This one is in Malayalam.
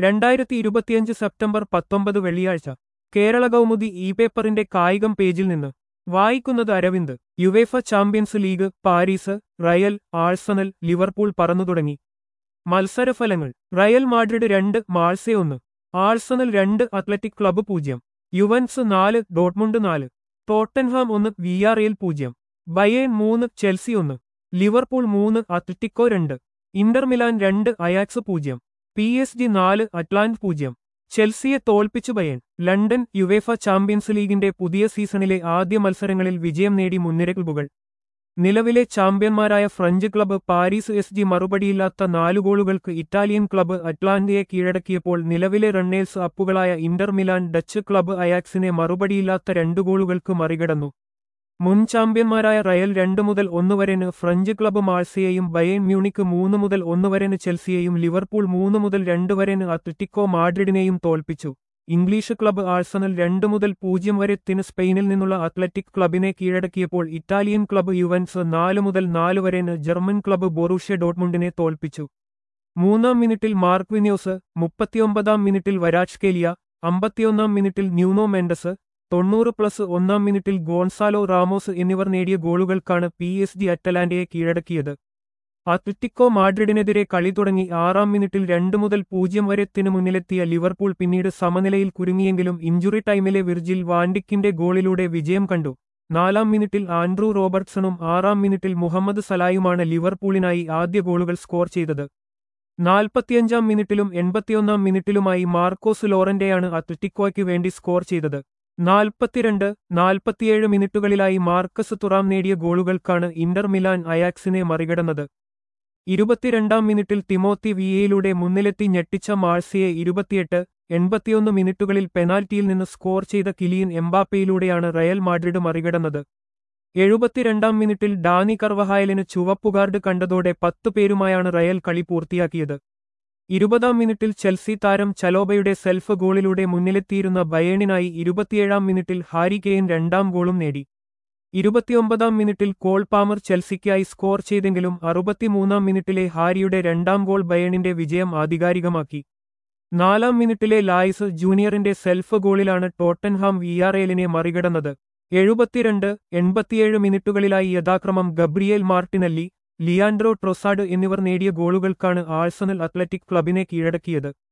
രണ്ടായിരത്തി ഇരുപത്തിയഞ്ച് സെപ്റ്റംബർ പത്തൊമ്പത് വെള്ളിയാഴ്ച കേരള കൗമുദി ഇ പേപ്പറിന്റെ കായികം പേജിൽ നിന്ന് വായിക്കുന്നത് Aravind UEFA Champions League Paris Real Arsenal Liverpool പറന്നു തുടങ്ങി മത്സരഫലങ്ങൾ റയൽ മാഡ്രിഡ് രണ്ട് മാൾസെ ഒന്ന് ആഴ്സണൽ രണ്ട് അത്ലറ്റിക് ക്ലബ്ബ് പൂജ്യം യുവൻസ് നാല് ഡോട്ട്മുണ്ട് നാല് ടോട്ടൻഹാം ഒന്ന് വി ആർ എൽ പൂജ്യം ബയേൺ മൂന്ന് ചെൽസി ഒന്ന് ലിവർപൂൾ മൂന്ന് അത്ലറ്റിക്കോ രണ്ട് ഇന്റർ മിലാൻ രണ്ട് അയാക്സ് പൂജ്യം പി എസ് ജി നാല് അറ്റ്ലാന്റ് പൂജ്യം ചെൽസിയെ തോൽപ്പിച്ചു ബയേൺ ലണ്ടൻ യുവേഫ ചാമ്പ്യൻസ് ലീഗിന്റെ പുതിയ സീസണിലെ ആദ്യ മത്സരങ്ങളിൽ വിജയം നേടി മുൻനിര ക്ലബുകൾ നിലവിലെ ചാമ്പ്യന്മാരായ French club Paris S G മറുപടിയില്ലാത്ത നാലു ഗോളുകൾക്ക് ഇറ്റാലിയൻ ക്ലബ്ബ് അറ്റ്ലാന്റയെ കീഴടക്കിയപ്പോൾ നിലവിലെ റണ്ണേഴ്സ് അപ്പുകളായ ഇന്റർ മിലാൻ ഡച്ച് ക്ലബ്ബ് അയാക്സിനെ മറുപടിയില്ലാത്ത രണ്ടു ഗോളുകൾക്ക് മറികടന്നു മുൻ ചാമ്പ്യന്മാരായ റയൽ രണ്ടു മുതൽ ഒന്ന് വരെന് ഫ്രഞ്ച് ക്ലബ്ബ് മാൾസയെയും ബയേൺ മ്യൂണിക്ക് മൂന്ന് മുതൽ ഒന്ന് വരെന് ചെൽസിയെയും ലിവർപൂൾ മൂന്ന് മുതൽ രണ്ട് വരെന് അത്ലറ്റിക്കോ മാഡ്രിഡിനെയും തോൽപ്പിച്ചു ഇംഗ്ലീഷ് ക്ലബ്ബ് ആഴ്സണൽ രണ്ട് മുതൽ പൂജ്യം വരെ ത്തിന് സ്പെയിനിൽ നിന്നുള്ള അത്ലറ്റിക് ക്ലബിനെ കീഴടക്കിയപ്പോൾ ഇറ്റാലിയൻ ക്ലബ്ബ് യുവൻസ് നാല് മുതൽ നാല് വരെന് ജർമ്മൻ ക്ലബ്ബ് ബൊറൂഷ്യ ഡോട്ട്മുണ്ടിനെ തോൽപ്പിച്ചു മൂന്നാം മിനിറ്റിൽ മാർക്ക് വിന്യോസ് മുപ്പത്തിയൊമ്പതാം മിനിറ്റിൽ വരാച്ച്കേലിയ അമ്പത്തിയൊന്നാം മിനിറ്റിൽ ന്യൂനോ മെൻഡസ് തൊണ്ണൂറ് പ്ലസ് ഒന്നാം മിനിറ്റിൽ ഗോൺസാലോ റാമോസ് എന്നിവർ നേടിയ ഗോളുകൾക്കാണ് പി എസ് ജി അറ്റലാന്റയെ കീഴടക്കിയത് അത്ലറ്റിക്കോ മാഡ്രിഡിനെതിരെ കളി തുടങ്ങി ആറാം മിനിറ്റിൽ രണ്ട് മുതൽ പൂജ്യം വരെത്തിന് മുന്നിലെത്തിയ ലിവർപൂൾ പിന്നീട് സമനിലയിൽ കുരുങ്ങിയെങ്കിലും ഇഞ്ചുറി ടൈമിലെ വിർജിൽ വാൻഡിക്കിന്റെ ഗോളിലൂടെ വിജയം കണ്ടു നാലാം മിനിറ്റിൽ ആൻഡ്രൂ റോബർട്ട്സണും ആറാം മിനിറ്റിൽ മുഹമ്മദ് സലായുമാണ് ലിവർപൂളിനായി ആദ്യ ഗോളുകൾ സ്കോർ ചെയ്തത് നാൽപ്പത്തിയഞ്ചാം മിനിറ്റിലും എൺപത്തിയൊന്നാം മിനിറ്റിലുമായി മാർക്കോസ് ലോറന്റെയാണ് അത്ലറ്റിക്കോയ്ക്ക് വേണ്ടി സ്കോർ ചെയ്തത് നാൽപ്പത്തിരണ്ട് നാൽപ്പത്തിയേഴ് മിനിറ്റുകളിലായി മാർക്കസ് തുറാം നേടിയ ഗോളുകൾക്കാണ് ഇന്റർ മിലാൻ അയാക്സിനെ മറികടന്നത് ഇരുപത്തിരണ്ടാം മിനിറ്റിൽ തിമോത്തി വിയയിലൂടെ മുന്നിലെത്തി ഞെട്ടിച്ച മാഴ്സിയെ ഇരുപത്തിയെട്ട് എൺപത്തിയൊന്ന് മിനിറ്റുകളിൽ പെനാൽറ്റിയിൽ നിന്ന് സ്കോർ ചെയ്ത കിലിയൻ എംബാപ്പയിലൂടെയാണ് റയൽ മാഡ്രിഡ് മറികടന്നത് എഴുപത്തിരണ്ടാം മിനിറ്റിൽ ഡാനി കർവഹായലിന് ചുവപ്പുകാർഡ് കണ്ടതോടെ പത്തു പേരുമായാണ് റയൽ കളി പൂർത്തിയാക്കിയത് ഇരുപതാം മിനിറ്റിൽ ചെൽസി താരം ചലോബയുടെ സെൽഫ് ഗോളിലൂടെ മുന്നിലെത്തിയിരുന്ന ബയേണിനായി ഇരുപത്തിയേഴാം മിനിറ്റിൽ ഹാരി കെയിൻ രണ്ടാം ഗോളും നേടി ഇരുപത്തിയൊമ്പതാം മിനിറ്റിൽ കോൾ പാമർ ചെൽസിക്കായി സ്കോർ ചെയ്തെങ്കിലും അറുപത്തിമൂന്നാം മിനിറ്റിലെ ഹാരിയുടെ രണ്ടാം ഗോൾ ബയേണിന്റെ വിജയം ആധികാരികമാക്കി നാലാം മിനിറ്റിലെ ലായിസ് ജൂനിയറിന്റെ സെൽഫ് ഗോളിലാണ് ടോട്ടൻഹാം വിയാറേലിനെ മറികടന്നത് എഴുപത്തിരണ്ട് എൺപത്തിയേഴ് മിനിറ്റുകളിലായി യഥാക്രമം ഗബ്രിയേൽ മാർട്ടിനല്ലി ലിയാൻഡ്രോ ട്രൊസാഡ് എന്നിവർ നേടിയ ഗോളുകൾക്കാണ് ആഴ്സണൽ അത്ലറ്റിക് ക്ലബിനെ കീഴടക്കിയത്